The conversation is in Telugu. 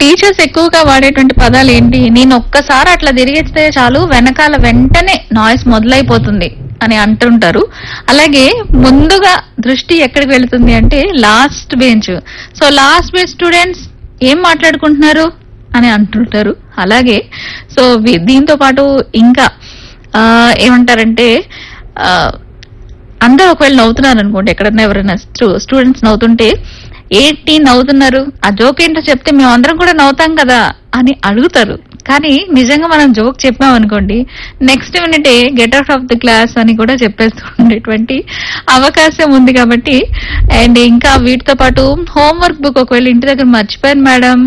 టీచర్స్ ఎక్కువగా వాడేటువంటి పదాలు ఏంటి నేను ఒక్కసారి అట్లా తిరిగిస్తే చాలు వెనకాల వెంటనే నాయిస్ మొదలైపోతుంది అని అంటుంటారు అలాగే ముందుగా దృష్టి ఎక్కడికి వెళుతుంది అంటే last bench so last bench students ఏం మాట్లాడుకుంటున్నారు అని అంటుంటారు అలాగే సో వి- దీంతో పాటు ఇంకా ఆ, ఏమంటారంటే ఆ, అందరూ ఒకవేళ నవ్వుతున్నారు అనుకోండి ఎక్కడన్నా ఎవరైనా స్టూడెంట్స్ నవ్వుతుంటే ఏంటి నవ్వుతున్నారు ఆ జోక్ ఏంటో చెప్తే మేము అందరం కూడా నవ్వుతాం కదా అని అడుగుతారు కానీ నిజంగా మనం జోక్ చెప్పాం అనుకోండి నెక్స్ట్ మినిటే get out of the class అని కూడా చెప్పేస్తూ ఉండేటువంటి అవకాశం ఉంది కాబట్టి అండ్ ఇంకా వీటితో పాటు హోంవర్క్ బుక్ ఒకవేళ ఇంటి దగ్గర మర్చిపోయాను మేడం